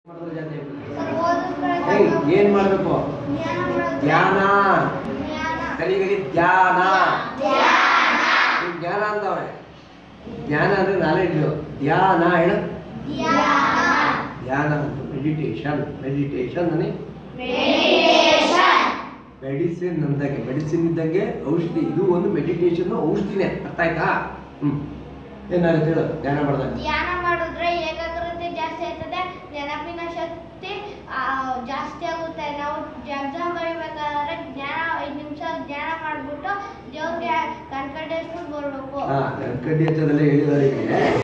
ಮಾಡೋದ್ರ ಜೊತೆ ಓದಿದ್ರೆ ಏಯ್, ಏನ್ ಮಾಡ್ಬೇಕು ಜ್ಞಾನ ಮಾಡೋದು. ಧ್ಯಾನ ಜ್ಞಾನ. ಕಲಿಗಲಿ ಧ್ಯಾನ ಧ್ಯಾನ. ಈ ಜ್ಞಾನ ಅಂದವ್ರೆ ಜ್ಞಾನ ಅಂದ್ರೆ ನಾಲೆಡ್ಜ್ ಧ್ಯಾನ ಹೇಳು ಧ್ಯಾನ. ಧ್ಯಾನ ಅಂತ ಮೆಡಿಟೇಷನ್ ಮೆಡಿಟೇಷನ್ ಅನೇ Meditation. ಮೆಡಿಸಿನ್ ಅಂದಾಗೆ ಮೆಡಿಸಿನ್ ಇದ್ದಂಗೆ ಔಷಧಿ ಇದು ಒಂದು ಮೆಡಿಟೇಷನ್ ಔಷಧಿನೇ ಅರ್ಥ ಆಯ್ತಾ ಹ್ಮ್ ಏನಾಗುತ್ತೆ ಹೇಳು ಧ್ಯಾನ ಮಾಡಿದಾಗ ಧ್ಯಾನ ಮಾಡಿದ್ರೆ ಏಕಾಗ್ರತೆ ಜಾಸ್ತಿ ಆಗ್ತದೆ ನೆನಪಿನ ಶಕ್ತಿ ಆ, ಜಾಸ್ತಿ ಆಗುತ್ತೆ ನಾವು ಎಕ್ಸಾಮ್ ಬರೀಬೇಕಾದ್ರೆ ಜ್ಞಾನ ಐದು ನಿಮಿಷ ಜ್ಞಾನ ಮಾಡ್ಬಿಟ್ಟು ದೇವ್ರಿಗೆ ಕಣ್ಕಂಡೇಶ್ವರ ಬರ್ಬೇಕು ಹಾ ಕಡ್ಡಿ ಹಚ್ಚೋದೆಲ್ಲ ಹೇಳಿದವರಿಗೆ